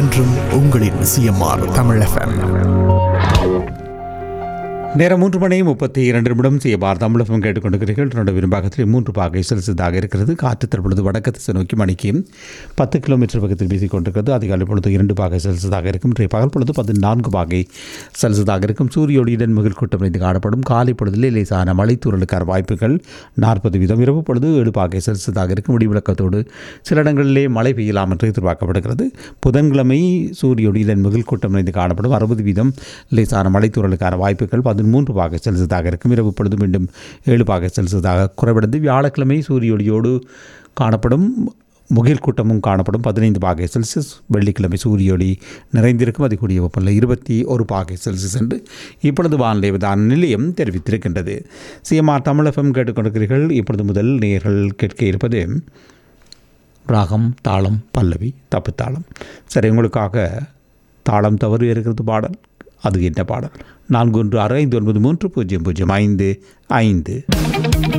என்றும் உங்களின் CMR Tamil FM நேரம் மூன்று மணி முப்பத்தி இரண்டு நிமிடம் செய்யபார் தமிழகம் கேட்டுக்கொண்டிருக்கிறீர்கள் தன்னோட விரும்பாகத்தில் மூன்று பாகை செல்சியஸாக இருக்கிறது காற்று தற்பொழுது வடக்கு திசை நோக்கி மணிக்கு பத்து கிலோமீட்டர் பக்கத்தில் வீசிக் கொண்டிருக்கிறது அதிகாலை பொழுது இரண்டு பாகை செல்சியஸாக இருக்கும் இன்றைய பகல் பொழுது பதினான்கு பாகை செல்சியஸாக இருக்கும் சூரிய ஒளியுடன் மிகில் கூட்டம் இணைந்து காணப்படும் காலை பொழுதில் லேசான மழைத்தூரலுக்கான வாய்ப்புகள் நாற்பது வீதம் இரவு பொழுது ஏழு பாகை செல்சியஸாக இருக்கும் முடிவிலக்கத்தோடு சில இடங்களிலே மழை பெய்யலாம் என்று எதிர்பார்க்கப்படுகிறது புதன்கிழமை சூரிய ஒளியுடன் மிகில் கூட்டம் இணைந்து காணப்படும் அறுபது வீதம் லேசான மழைத்தூரலுக்கான வாய்ப்புகள் பதிமூன்று பாக செல்சியஸாக இருக்கும் இரவு பொழுது மீண்டும் ஏழு பாக செல்சியஸாக குறைவடைந்து வியாழக்கிழமை சூரிய ஒளியோடு காணப்படும் முகில் கூட்டமும் காணப்படும் பதினைந்து பாகை செல்சியஸ் வெள்ளிக்கிழமை சூரிய ஒளி நிறைந்திருக்கும் அதிகூடிய வெப்பநிலை இருபத்தி ஒரு பாகை செல்சியஸ் என்று இப்பொழுது வானிலை விதான நிலையம் தெரிவித்திருக்கின்றது சிஎம்ஆர் தமிழகம் கேட்டுக்கொண்டிருக்கிறீர்கள் இப்பொழுது முதல் நேர்கள் கேட்க இருப்பது ராகம் தாளம் பல்லவி தப்புத்தாளம் சரி உங்களுக்காக தாளம் தவறு இருக்கிறது பாடல் அது என்ன பாடல் நான்கு ஒன்று ஆறு ஐந்து ஒன்பது மூன்று பூஜ்ஜியம் பூஜ்ஜியம் ஐந்து ஐந்து